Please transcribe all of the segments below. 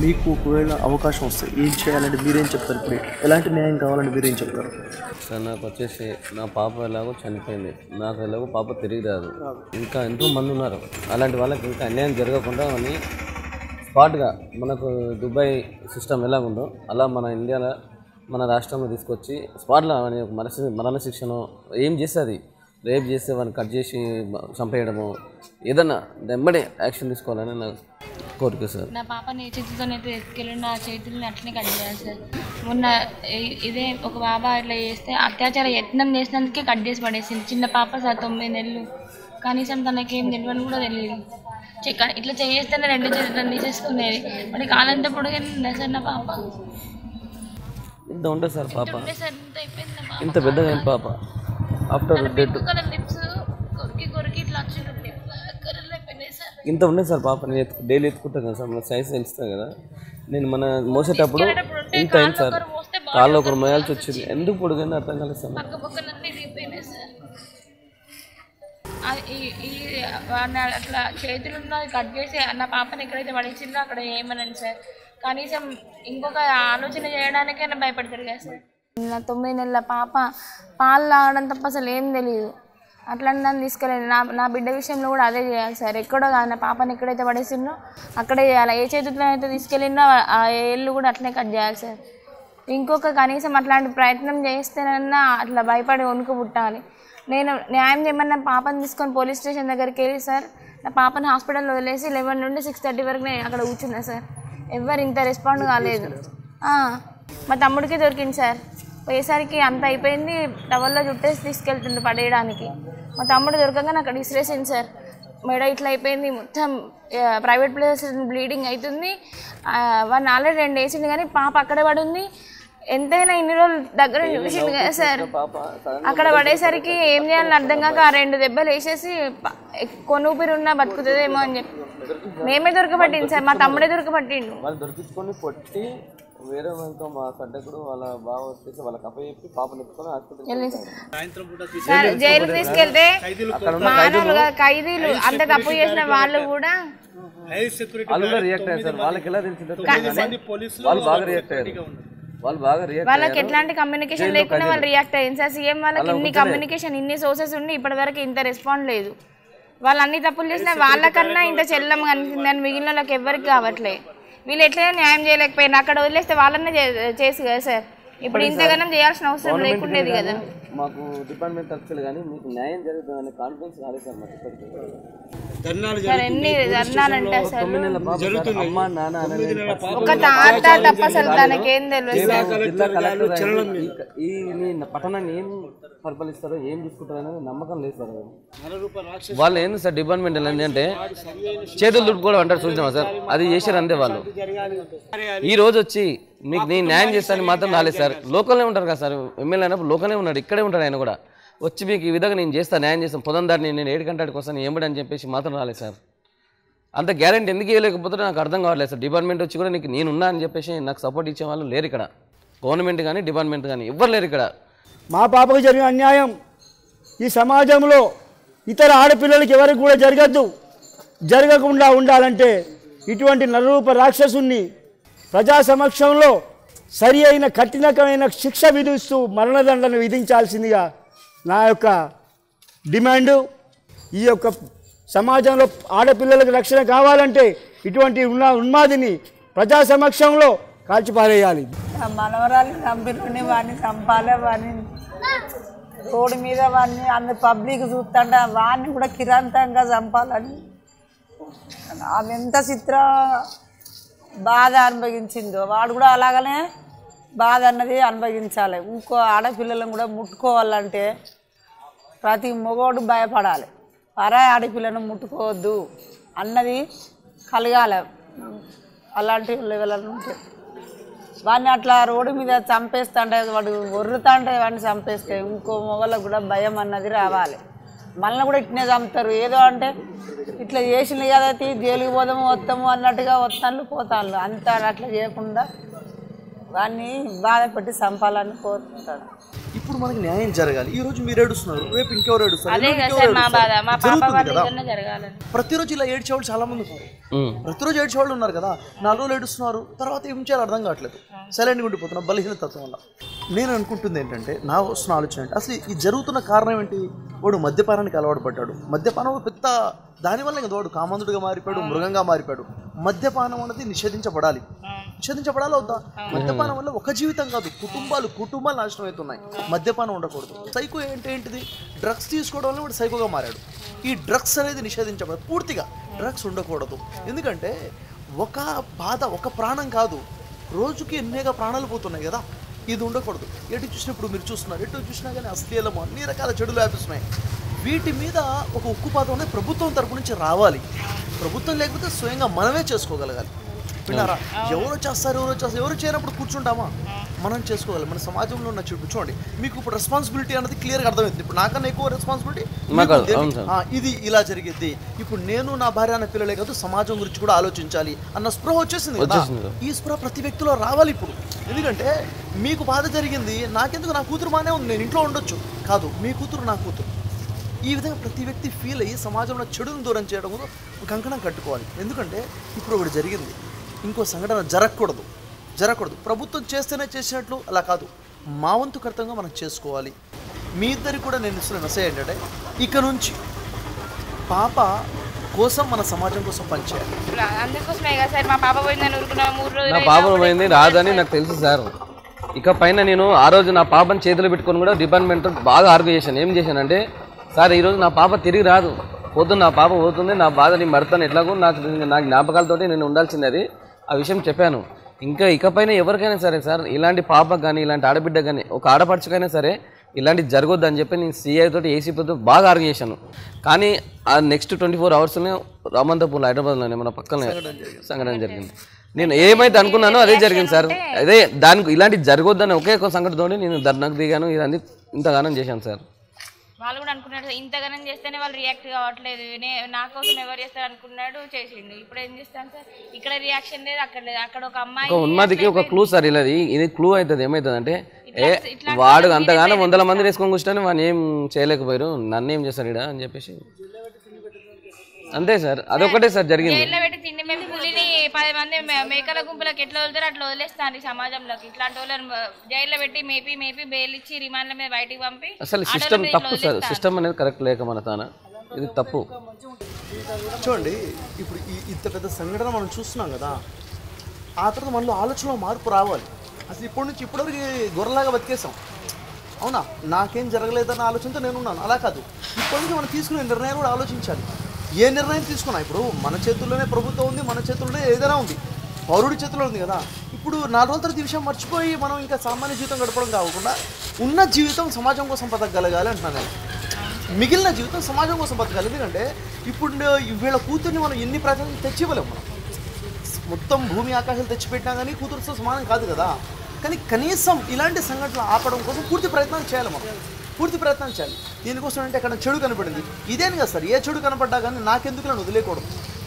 మీకు ఒకవేళ అవకాశం వస్తే ఏం చేయాలంటే మీరేం చెప్తారు ఇప్పుడు ఎలాంటి న్యాయం కావాలని మీరేం చెప్తారు సార్ నాకు వచ్చేసి నా పాప ఎలాగో చనిపోయింది నాకు ఎలాగో పాప తిరిగి రాదు ఇంకా ఎంతో మంది ఉన్నారు అలాంటి వాళ్ళకి ఇంకా అన్యాయం జరగకుండా అని స్పాట్గా మనకు దుబాయ్ సిస్టమ్ ఎలా ఉందో అలా మన ఇండియాలో మన రాష్ట్రంలో తీసుకొచ్చి స్పాట్లో అని ఒక మరణ మరణ శిక్షను ఏం చేస్తే అది రేప్ చేస్తే వాడిని కట్ చేసి బ- చంపేయడము ఏదన్నా వెంబడే యాక్షన్ తీసుకోవాలని నా కోరిక సార్ నా పాపని ఏ చేతితోనైతే ఎత్తుకెళ్ళి నా చేతుల్ని అట్లనే కట్ చేయాలి సార్ మొన్న ఇ- ఇదే ఒక బాబా ఇట్లా చేస్తే అత్యాచార యత్నం చేసినందుకే కట్ చేసి పడేసింది చిన్న పాప సార్ తొమ్మిది నెలలు కనీసం తనకేం తెలియని కూడా తెలియదు చె- క- ఇట్లా చేస్తేనే రెండు చేతులను తీసేసుకునేది మరి కాలంతో పొడిగింది సార్ నా పాప ఇంత ఉంటుంది సార్ పాప ఉండే సార్ ఇంత అయిపోయింది నా పాప ఇంత పెద్దగా అయిన పాప ఆఫ్టర్ డెడ్ కలర్ లిప్స్ కొరికి కొరికి ఇట్లా వచ్చి కర్రలు అయిపోయినాయి సార్ ఇంత ఉన్నాయి సార్ పాప నేను ఎత్తు డైలీ ఎత్తుకుంటాను కదా సార్ మన సైజ్ తెలుస్తుంది కదా నేను మన మోసేటప్పుడు ఇంత అయింది సార్ కాళ్ళు ఒకరు మోయాల్సి వచ్చింది ఎందుకు పొడుగని అర్థం కాలేదు సార్ నాకు. పక్క పక్కనన్నీ ఇరిగిపోయినాయి సార్ ఆ- ఈ- ఈ వాడిని అట్లా చేతులు ఉన్నది కట్ చేసి నా పాపని ఎక్కడైతే పడేసిందో అక్కడ ఏమనండి సార్ కనీసం ఇంకొక ఆలోచన చేయడానికైనా భయపడతారు కదా సార్ నా తొమ్మిది నెలల పాప పాలు తాగడం తప్ప అసలు ఏం తెలియదు అట్లా నన్ను తీసుకెళ్ళండి నా నా బిడ్డ విషయంలో కూడా అదే చేయాలి సార్ ఎక్కడో కాదు నా పాపని ఎక్కడైతే పడేసిందో అక్కడే చేయాలి ఏ చేతిలో అయితే తీసుకెళ్ళిందో ఆ ఏళ్ళు కూడా అట్లనే కట్ చేయాలి సార్ ఇంకొక కనీసం అట్లాంటి ప్రయత్నం చేస్తేనన్నా అట్లా భయపడి వణుకు పుట్టాలి నేను న్యాయం చేయమని నా పాపని తీసుకొని పోలీస్ స్టేషన్ దగ్గరికి వెళ్ళి సార్ నా పాపని హాస్పిటల్లో వదిలేసి లెవెన్ నుండి సిక్స్ థర్టీ వరకు నేను అక్కడ కూర్చున్నా సార్ ఎవ్వరు ఇంత రెస్పాండ్ కాలేదు ఆ, మా తమ్ముడికి దొరికింది సార్ పోయేసరికి అంత అయిపోయింది టవల్లో చుట్టేసి తీసుకెళ్తుండే పడేయడానికి మా తమ్ముడు దొరకగానే అక్కడ ఇసిరేసింది సార్ మెడ ఇట్లా అయిపోయింది మొత్తం ప్రైవేట్ ప్లేసెస్ బ్లీడింగ్ అవుతుంది ఆ, వాడిని ఆల్రెడీ రెండు వేసింది కానీ పాప అక్కడే పడి ఉంది ఎంతైనా ఇన్ని రోజులు దగ్గర చూసింది కదా సార్ అక్కడ పడేసరికి ఏం చేయాలని అర్థం కాక ఆ రెండు దెబ్బలు వేసేసి ప- కొనుపిరి ఉన్నా బతుకుతుందేమో అని చెప్పి మేమే దొరకబట్టింది సార్ మా తమ్ముడే దొరకబట్టిండు వాళ్ళు దొరికించుకొని కొట్టి వేరే వాళ్ళతో మా సడ్డకుడు వాళ్ళ బావ వచ్చేసి వాళ్ళకి అప్ప చెప్పి పాపను ఎత్తుకొని హాస్పిటల్ వెళ్ళింది సార్. సార్ జైలు తీసుకెళ్తే మానవులుగా ఖైదీలు అంత తప్పు చేసిన వాళ్ళు కూడా వాళ్ళు కూడా రియాక్ట్ అయ్యారు సార్ వాళ్ళకి ఎలా తెలిసిందో వాళ్ళు బాగా రియాక్ట్ అయ్యారు వాళ్ళు బాగా రియాక్ట్ వాళ్ళకి ఎట్లాంటి కమ్యూనికేషన్ లేకుండా వాళ్ళు రియాక్ట్ అయ్యింది సార్ సీఎం వాళ్ళకి ఇన్ని కమ్యూనికేషన్ ఇన్ని సోర్సెస్ ఉండి ఇప్పటి వరకు ఇంత రెస్పాండ్ లేదు వాళ్ళు అన్ని తప్పులు చేసినా వాళ్ళకన్నా ఇంత చెల్లం కనిపించిందని మిగిలిన వాళ్ళకి ఎవరికి కావట్లే వీళ్ళు ఎట్లయినా న్యాయం చేయలేకపోయినా అక్కడ వదిలేస్తే వాళ్ళనే చే- చేసి కదా సార్ ఇప్పుడు ఇంతగానం చేయాల్సిన అవసరం లేకుండేది కదా మాకు డిపార్ట్మెంట్ తరఫులు కానీ మీకు న్యాయం జరుగుతుందనే కాన్ఫిడెన్స్ రాలేదు సార్ మాకు ఇప్పటికీ సార్ ఎన్ని ధర్నాలంటే అసలు తొమ్మిది నెలల పాప సార్, అమ్మ నాన్న అనలేదు ఒక తాత తప్ప అసలు తనకేం తెలియదు సార్ జిల్లా కలెక్టర్ ఆయన ఈ- ఈ మీ పట్టణాన్ని ఏం పరిపాలిస్తారో ఏం చూసుకుంటారో అనేది నమ్మకం లేదు సార్ వాళ్ళు ఏంది సార్ డిపార్ట్మెంట్ ఏంటి అంటే చేతులు దుడుపుకోవడం అంటారు చూసినామా సార్ అది చేశారు అంతే వాళ్ళు ఈ రోజు వచ్చి మీకు నేను న్యాయం చేస్తానని మాత్రం రాలేదు సార్ లోకల్నే ఉంటారు కదా సార్ ఎమ్మెల్యే అయినప్పుడు లోకల్నే ఉన్నాడు ఇక్కడే ఉంటాడు ఆయన కూడా వచ్చి మీకు ఈ విధంగా నేను చేస్తాను న్యాయం చేస్తాను పొలం దాన్ని నేను ఏడు గంటలకు వస్తాను ఏమిటి అని చెప్పేసి మాత్రం రాలేదు సార్ అంత గ్యారంటీ ఎందుకు ఇవ్వలేకపోతే నాకు అర్థం కావట్లేదు సార్ డిపార్ట్మెంట్ వచ్చి కూడా నీకు నేనున్నా అని చెప్పేసి నాకు సపోర్ట్ ఇచ్చే వాళ్ళు లేరు ఇక్కడ గవర్నమెంట్ కానీ డిపార్ట్మెంట్ కానీ ఎవ్వరు లేరు ఇక్కడ మా పాపకు జరిగిన అన్యాయం ఈ సమాజంలో ఇతర ఆడపిల్లలకి ఎవరికి కూడా జరగద్దు జరగకుండా ఉండాలంటే ఇటువంటి నరరూప రాక్షసుని ప్రజా సమక్షంలో సరి అయిన కఠినమైన శిక్ష విధిస్తూ మరణదండను విధించాల్సిందిగా నా యొక్క డిమాండు ఈ యొక్క సమాజంలో ఆడపిల్లలకు రక్షణ కావాలంటే ఇటువంటి ఉన్న ఉన్మాదిని ప్రజా సమక్షంలో కాల్చిపారేయాలి ఆ మనవరాలు చంపినని వాడిని చంపాలి వాడిని రోడ్డు మీద వాడిని అందరు పబ్లిక్ చూస్తుంటే వాడిని కూడా కిరాంతంగా చంపాలని ఆమె ఎంత చిత్ర బాధ అనుభవించిందో వాడు కూడా అలాగనే బాధ అన్నది అనుభవించాలి ఇంకో ఆడపిల్లలను కూడా ముట్టుకోవాలంటే ప్రతి మగోడు భయపడాలి పరాయి ఆడపిల్లను ముట్టుకోవద్దు అన్నది కలగాలి అలాంటి లెవెల్ ఉంటే వాడిని అట్లా రోడ్డు మీద చంపేస్తుంటే వాడు ఒర్రుతాంటే వాడిని చంపేస్తే ఇంకో మొగలకు కూడా భయం అన్నది రావాలి మనల్ని కూడా ఇట్నే చంపుతారు ఏదో అంటే ఇట్లా చేసింది కదా తీ జైలుకి పోదాము వస్తాము అన్నట్టుగా వస్తాను పోతాను అంత అట్లా చేయకుండా వాడిని బాధ పెట్టి చంపాలని కోరుకుంటాడు ఇప్పుడు మనకి న్యాయం జరగాలి ఈ రోజు మీరు ఏడుస్తున్నారు రేపు ఇంకెవరు ఏడుస్తారు అదే ఎల్లుండి కదా ఇంకెవరు సార్ మా బాధ ఏడుస్తారు. మా పాప జరుగుతుంది వాళ్ళ కదా ఏదైనా జరగాలని ప్రతిరోజు ఇలా ఏడ్చేవాళ్ళు చాలా మంది ఉన్నారు ఉమ్. ప్రతిరోజు ఏడ్చేవాళ్ళు ఉన్నారు కదా నాలుగు రోజులు ఏడుస్తున్నారు తర్వాత ఏం చేయాలో అర్థం కావట్లేదు సైలెంట్గా ఉండిపోతున్నా బలహీనతత్వం వల్ల నేను అనుకుంటుంది ఏంటంటే నా వస్తున్న ఆలోచన అంటే అసలు ఈ జరుగుతున్న కారణం ఏంటి వాడు మద్యపానానికి అలవాటు పడ్డాడు మద్యపానం పెద్ద దానివల్ల కదా వాడు కామందుడిగా మారిపోయాడు మృగంగా మారిపోయాడు మద్యపానం అనేది నిషేధించబడాలి నిషేధించబడాలి వద్దా మద్యపానం వల్ల ఒక జీవితం కాదు కుటుంబాలు కుటుంబాలు నాశనం అవుతున్నాయి మద్యపానం ఉండకూడదు సైకో ఏంటి ఏంటిది డ్రగ్స్ తీసుకోవడం వల్ల వాడు సైకోగా మారాడు ఈ డ్రగ్స్ అనేది నిషేధించబడాలి పూర్తిగా డ్రగ్స్ ఉండకూడదు ఎందుకంటే ఒక బాధ ఒక ప్రాణం కాదు రోజుకి ఎన్నేగా ప్రాణాలు పోతున్నాయి కదా ఇది ఉండకూడదు ఎటు చూసినప్పుడు మీరు చూస్తున్నారు ఎటు చూసినా కానీ అశ్లీలము అన్ని రకాల చెడులు వ్యాపిస్తున్నాయి వీటి మీద ఒక ఉక్కుపాతం అనేది ప్రభుత్వం తరపు నుంచి రావాలి ప్రభుత్వం లేకపోతే స్వయంగా మనమే చేసుకోగలగాలి విన్నారా ఎవరో చేస్తారు ఎవరో చేస్తారు ఎవరు చేయనప్పుడు కూర్చుంటామా మనం చేసుకోవాలి మన సమాజంలో ఉన్న చెడు చూడండి మీకు ఇప్పుడు రెస్పాన్సిబిలిటీ అనేది క్లియర్గా అర్థమైంది ఇప్పుడు నాకన్నా ఎక్కువ రెస్పాన్సిబిలిటీ మాకు అవును సార్. ఆ, ఇది ఇలా జరిగిద్ది ఇప్పుడు నేను నా భార్య అన్న పిల్లలే కాదు సమాజం గురించి కూడా ఆలోచించాలి అన్న స్పృహ వచ్చేసింది కదా వచ్చేసింది. ఈ స్పృహ ప్రతి వ్యక్తిలో రావాలి ఇప్పుడు ఎందుకంటే మీకు బాధ జరిగింది నాకెందుకు నా కూతురు బాగానే ఉంది నేను ఇంట్లో ఉండొచ్చు కాదు మీ కూతురు నా కూతురు ఈ విధంగా ప్రతి వ్యక్తి ఫీల్ అయ్యి సమాజంలో చెడును దూరం చేయడం కూడా ఒక కంకణం కట్టుకోవాలి ఎందుకంటే ఇప్పుడు ఒకటి జరిగింది ఇంకో సంఘటన జరగకూడదు జరగకూడదు ప్రభుత్వం చేస్తేనే చేసినట్లు అలా కాదు మా వంతు కర్తవ్యంగా మనం చేసుకోవాలి మీ ఇద్దరికి కూడా నేను ఇస్తున్న మెసేజ్ ఏంటంటే ఇక నుంచి పాప కోసం మన సమాజం కోసం పనిచేయాలి ఇప్పుడు అందుకోసమే కదా సార్ మా పాప పోయిందని ఊరుకున్నాం మూడు రోజులు నా అయినా పాప కూడా పోయింది రాదని నాకు తెలుసు సార్ ఇక పైన నేను ఆ రోజు నా పాపని చేతిలో పెట్టుకొని కూడా డిపార్ట్మెంట్ బాగా ఆర్గ్యూ చేశాను ఏం చేశానంటే సార్ ఈరోజు నా పాప తిరిగి రాదు పోతుంది నా పాప పోతుంది నా బాధ నేను మడతాను ఎట్లాగో నాకు నా జ్ఞాపకాలతోటి నేను ఉండాల్సింది అది ఆ విషయం చెప్పాను ఇంకా ఇకపైన ఎవరికైనా సరే సార్ ఇలాంటి పాపకు కానీ ఇలాంటి ఆడబిడ్డ కానీ ఒక ఆడపడుచుకైనా సరే ఇలాంటి జరగొద్దు అని చెప్పి నేను సిఐ తోటి ఏసీ తోటి బాగా ఆర్గ్యూ చేశాను కానీ ఆ నెక్స్ట్ ట్వంటీ ఫోర్ అవర్స్లోనే రామంతపూర్ హైదరాబాద్లోనే మన పక్కనే సంఘటన జరిగింది నేను ఏమైతే అనుకున్నానో అదే జరిగింది సార్ అదే దానికి ఇలాంటి జరగొద్దని ఒకే ఒక సంఘటనతోనే నేను ధర్నాకు దిగాను ఇదంతా ఇంతగానం చేశాను సార్ వాళ్ళు కూడా అనుకున్నాడు ఇంతగానం చేస్తేనే వాళ్ళు రియాక్ట్ కావట్లేదు నే నా కోసం ఎవరు చేస్తారు అనుకున్నాడు చేసిండు ఇప్పుడు ఏం చేస్తాను సార్ ఇక్కడ రియాక్షన్ లేదు అక్కడ లేదు అక్కడ ఒక అమ్మాయి ఒక ఉన్మాదికి ఒక క్లూ సార్ ఇలా ఇది- ఇది క్లూ అవుతుంది ఏమవుతుంది అంటే ఏ ఇట్లాంటి వాడు అంతగానో వందల మంది వేసుకొని కూర్చొని వాడిని ఏం చేయలేకపోయారు నన్ను ఏం చేస్తారు ఇడ అని చెప్పేసి అంతే సార్ అదొకటే సార్ జరిగింది జైల్లో పెట్టి తిండి మేము పులిని పది మంది మే- మేకల గుంపులకు ఎట్లా వదులుతారో అట్లా వదిలేస్తాను ఈ సమాజంలోకి ఇట్లాంటి వాళ్ళని జైల్లో పెట్టి మేపి మేపి బెయిల్ ఇచ్చి రిమాండ్ల మీద బయటికి పంపి అసలు ఆటోల సిస్టమ్ మీద తప్పు ఇట్లా సార్ వదిలేస్తారు. సిస్టమ్ అనేది కరెక్ట్ లేక మన తాన ఇది తప్పు చూడండి ఇప్పుడు ఈ ఇంత పెద్ద సంఘటన మనం చూస్తున్నాం కదా ఆ తర్వాత మనలో ఆలోచనలో మార్పు రావాలి అసలు ఇప్పటి నుంచి ఇప్పటివరకు గొర్రెలాగా బతికేసాం అవునా నాకేం జరగలేదన్న ఆలోచనతో నేను ఉన్నాను అలా కాదు ఇప్పటి నుంచి మనం తీసుకునే నిర్ణయం కూడా ఆలోచించాలి ఏ నిర్ణయం తీసుకున్నా ఇప్పుడు మన చేతుల్లోనే ప్రభుత్వం ఉంది మన చేతుల్లోనే ఏదైనా ఉంది పౌరుడి చేతిలో ఉంది కదా ఇప్పుడు నాలుగు రోజుల తర్వాత ఈ విషయం మర్చిపోయి మనం ఇంకా సామాన్య జీవితం గడపడం కాకుండా ఉన్న జీవితం సమాజం కోసం బతకగలగాలి అంటున్నాను నేను మిగిలిన జీవితం సమాజం కోసం బతకాలి ఎందుకంటే ఇప్పుడు వీళ్ళ కూతుర్ని మనం ఎన్ని ప్రజలు తెచ్చివ్వలేము మనం మొత్తం భూమి ఆకాశాలు తెచ్చిపెట్టినా కానీ కూతురుతో సమానం కాదు కదా కానీ కనీసం ఇలాంటి సంఘటనలు ఆపడం కోసం పూర్తి ప్రయత్నం చేయాలి మనం పూర్తి ప్రయత్నం చేయాలి దీనికోసం అంటే అక్కడ చెడు కనపడింది ఇదేం కదా సార్ ఏ చెడు కనపడ్డా కానీ నాకెందుకు నన్ను వదిలేయకూడదు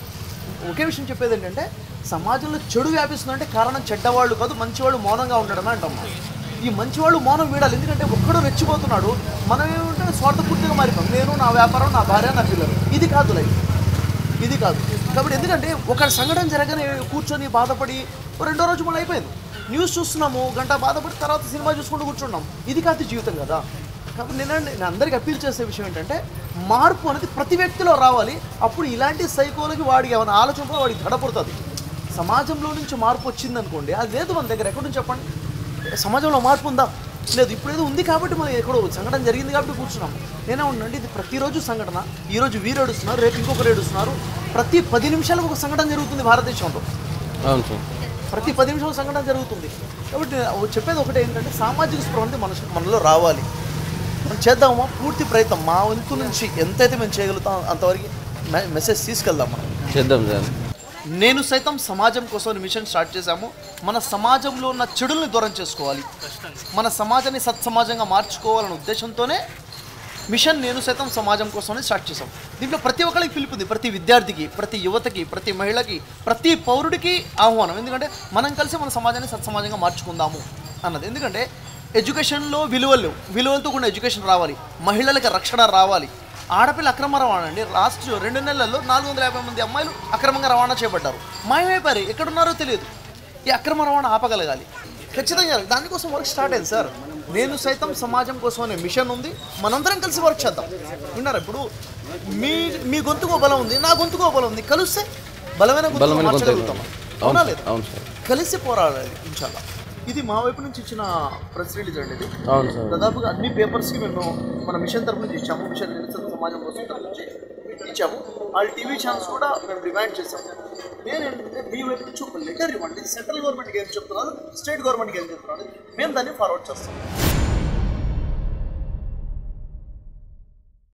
ఒకే విషయం చెప్పేది ఏంటంటే సమాజంలో చెడు వ్యాపిస్తుందంటే కారణం చెడ్డవాళ్ళు కాదు మంచివాళ్ళు మౌనంగా ఉండడమే అంటాం మనం. ఈ మంచివాళ్ళు మౌనం వీడాలి ఎందుకంటే ఒక్కడు రెచ్చిపోతున్నాడు మనం ఏమంటే స్వార్థపూర్తిగా మారిపోయాం నేను నా వ్యాపారం నా భార్య నా పిల్లలు ఇది కాదు లైఫ్ ఇది కాదు కాబట్టి ఎందుకంటే ఒక సంఘటన జరగని కూర్చొని బాధపడి ఓ రెండో రోజు మళ్ళీ అయిపోయింది న్యూస్ చూస్తున్నాము గంట బాధపడి తర్వాత సినిమా చూసుకుంటూ కూర్చున్నాం ఇది కాదు జీవితం కదా కాబట్టి నేను నేను అందరికి అప్పీల్ చేసే విషయం ఏంటంటే మార్పు అనేది ప్రతి వ్యక్తిలో రావాలి అప్పుడు ఇలాంటి సైకోలకి వాడికి ఏమైనా ఆలోచన కూడా వాడికి దడపడుతుంది సమాజంలో నుంచి మార్పు వచ్చింది అనుకోండి అది లేదు మన దగ్గర ఎక్కడి నుంచి చెప్పండి సమాజంలో మార్పు ఉందా లేదు ఇప్పుడు ఏదో ఉంది కాబట్టి మనం ఎక్కడో సంఘటన జరిగింది కాబట్టి కూర్చున్నాం నేనే ఉండండి ఇది ప్రతిరోజు సంఘటన ఈరోజు వీరు ఏడుస్తున్నారు రేపు ఇంకొకరు ఏడుస్తున్నారు ప్రతి పది నిమిషాలకు ఒక సంఘటన జరుగుతుంది భారతదేశంలో అవును సార్ ప్రతి పది నిమిషాలు సంఘటన జరుగుతుంది కాబట్టి నేను చెప్పేది ఒకటే ఏంటంటే సామాజిక స్పృహ అనేది మన మనలో రావాలి మనం చేద్దామా పూర్తి ప్రయత్నం మా వంతు నుంచి ఎంతైతే మేము చేయగలుగుతాం అంతవరకు మె- మెసేజ్ తీసుకెళ్దాం మనం చేద్దాం సార్ నేను సైతం సమాజం కోసం ఈ మిషన్ స్టార్ట్ చేశాము మన సమాజంలో ఉన్న చెడుల్ని దూరం చేసుకోవాలి మన సమాజాన్ని సత్సమాజంగా మార్చుకోవాలనే ఉద్దేశంతోనే మిషన్ నేను సైతం సమాజం కోసమని స్టార్ట్ చేసాం దీంట్లో ప్రతి ఒక్కరికి పిలుపుంది ప్రతి విద్యార్థికి ప్రతి యువతకి ప్రతి మహిళకి ప్రతి పౌరుడికి ఆహ్వానం ఎందుకంటే మనం కలిసి మన సమాజాన్ని సత్సమాజంగా మార్చుకుందాము అన్నది ఎందుకంటే ఎడ్యుకేషన్లో విలువలు లేవు. విలువలతో కూడిన ఎడ్యుకేషన్ రావాలి మహిళలకు రక్షణ రావాలి ఆడపిల్ల అక్రమ రవాణా అండి లాస్ట్ రెండు నెలల్లో నాలుగు వందల యాభై మంది అమ్మాయిలు అక్రమంగా రవాణా చేపట్టారు మాయమైపోయారు ఎక్కడున్నారో తెలియదు ఈ అక్రమ రవాణా ఆపగలగాలి ఖచ్చితంగా దానికోసం వర్క్ స్టార్ట్ అయింది సార్ నేను సైతం సమాజం కోసం అనే మిషన్ ఉంది మనందరం కలిసి వర్క్ చేద్దాం విన్నారా ఇప్పుడు మీ మీ గొంతుకో బలం ఉంది నా గొంతుకో బలం ఉంది కలిస్తే బలమైన గొంతుకు బలమైన గొంతు మార్చగలుగుతాం అవునా అవును లేదా అవును సార్ కలిసి పోరాడాలి ఇన్షాల్లా ఇది మా వైపు నుంచి ఇచ్చిన ప్రెస్ రిలీజ్ అండి ఇది అవును సార్ దాదాపుగా అన్ని పేపర్స్కి మేము మన మిషన్ తరపు నుంచి ఇచ్చాము మిషన్ నిరసన సమాజం కోసం తరపు నుంచి ఇచ్చాము వాళ్ళ టీవీ ఛానల్స్ కూడా మేము డిమాండ్ చేసాము నేనేంటంటే మీ వైపు నుంచి ఒక లెటర్ ఇవ్వండి సెంట్రల్ గవర్నమెంట్కి ఏం చెప్తున్నారు స్టేట్ గవర్నమెంట్కి ఏం చెప్తున్నారు మేము దాన్ని ఫార్వర్డ్ చేస్తాం